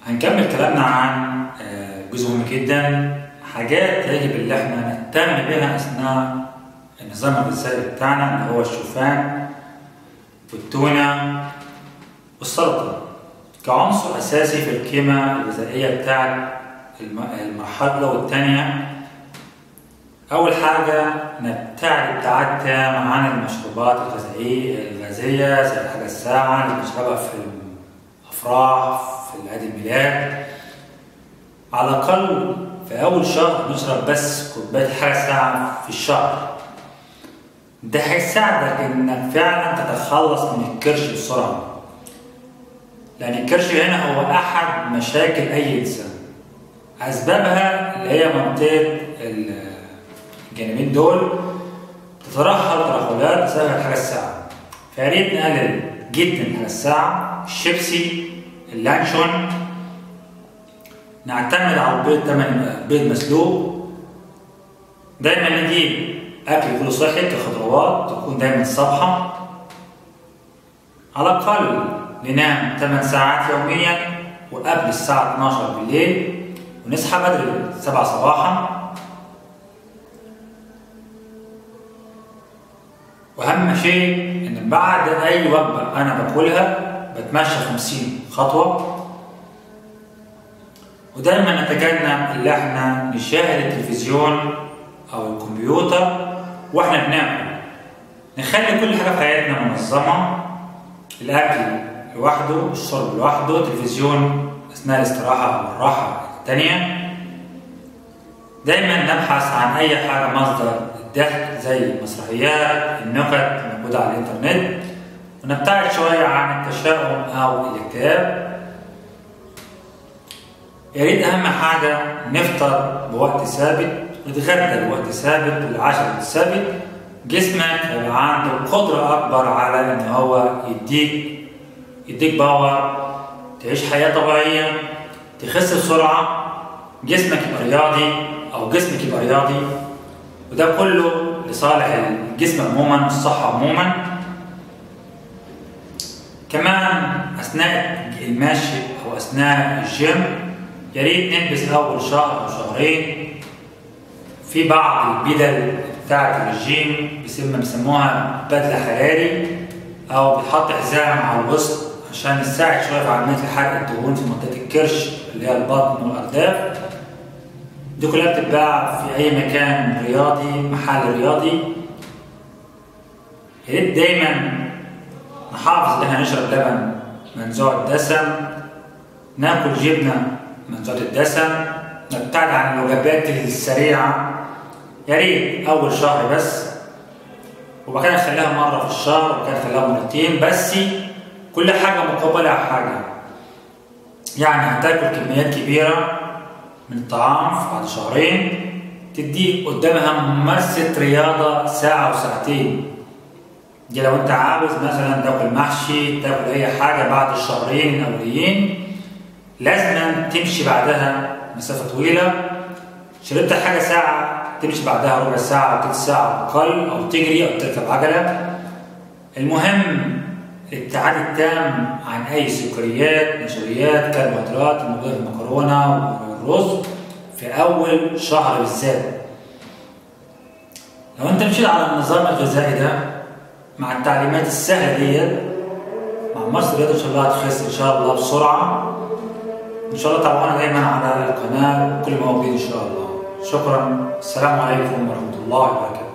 هنكمل كلامنا عن آه، جزء مهم جدا حاجات يجب ان احنا نهتم بها اثناء النظام الغذائي بتاعنا اللي هو الشوفان والتونه والسلطه كعنصر اساسي في القيمه الغذائيه بتاع الم- المرحله الاولى والثانيه اول حاجه نبتعد ابتعاد تام عن المشروبات الغذائيه الغازيه زي الحاجه الساعه اللي بنشربها في الافراح في عيد الميلاد على الأقل في أول شهر نشرب بس كوباية حاجة ساعة في الشهر ده هيساعدك إنك فعلا تتخلص من الكرش بسرعة لأن الكرش هنا هو أحد مشاكل أي إنسان أسبابها اللي هي منطقة الجانبين دول تترهل ترهلات بسبب الحاجة الساعة فيا ريت نقلل جدا الحاجة الساعة الشيبسي اللانشون نعتمد على البيض تمن بيض مسلوق دايما نجيب اكل كله صحي كخضروات تكون دايما صبحة على الاقل ننام 8 ساعات يوميا وقبل الساعة 12 بالليل ونصحى بدري 7 صباحا واهم شيء ان بعد اي وجبه انا باكلها بتمشى 50 خطوه ودايما نتجنب اللي احنا نشاهد التلفزيون او الكمبيوتر واحنا بناكل نخلي كل حاجه في حياتنا منظمه الاكل لوحده الشرب لوحده التلفزيون اثناء الاستراحه او الراحه الثانيه دايما نبحث عن اي حاجه مصدر الضحك زي المسرحيات النكت الموجوده على الانترنت ونبتعد شويه عن التشاؤم او الاكتئاب يا ريت اهم حاجه نفطر بوقت ثابت ونتغدى بوقت ثابت والعشاء بوقت ثابت جسمك هيبقى عنده قدره اكبر على ان هو يديك يديك باور تعيش حياه طبيعيه تخس بسرعه جسمك يبقى رياضي او جسمك يبقى رياضي وده كله لصالح الجسم عموما والصحه عموما كمان اثناء المشي او اثناء الجيم يا ريت نلبس اول شهر او شهرين في بعض البدل بتاعة الرجيم بيسمى بيسموها بدلة حراري أو بتحط حزام على الوسط عشان يساعد شوية في عملية حرق الدهون في منطقة الكرش اللي هي البطن والأرداف دي كلها بتتباع في أي مكان رياضي محل رياضي يا ريت دايما نحافظ إن احنا نشرب لبن منزوع الدسم ناكل جبنة منزوعة الدسم نبتعد عن الوجبات السريعة يا ريت أول شهر بس وبعد كده نخليها مرة في الشهر وبعد كده نخليها مرتين بس كل حاجة مقابلة على حاجة يعني هتاكل كميات كبيرة من الطعام بعد شهرين تديك قدامها ممارسة رياضة ساعة وساعتين دي لو انت عاوز مثلا تاكل محشي تاكل اي حاجة بعد الشهرين الاوليين لازم تمشي بعدها مسافة طويلة شربت حاجة ساعة تمشي بعدها ربع ساعة أو تلت ساعة أقل أو تجري أو تركب عجلة المهم الابتعاد التام عن أي سكريات نشويات كربوهيدرات الموجودة في المكرونة والرز في أول شهر بالذات لو أنت مشيت على النظام الغذائي ده مع التعليمات السهلة ديت مع مصر الرياضة إن شاء الله هتخس إن شاء الله بسرعة ان شاء الله تابعونا دايما على القناه كل ما هو جديد ان شاء الله شكرا السلام عليكم ورحمه الله وبركاته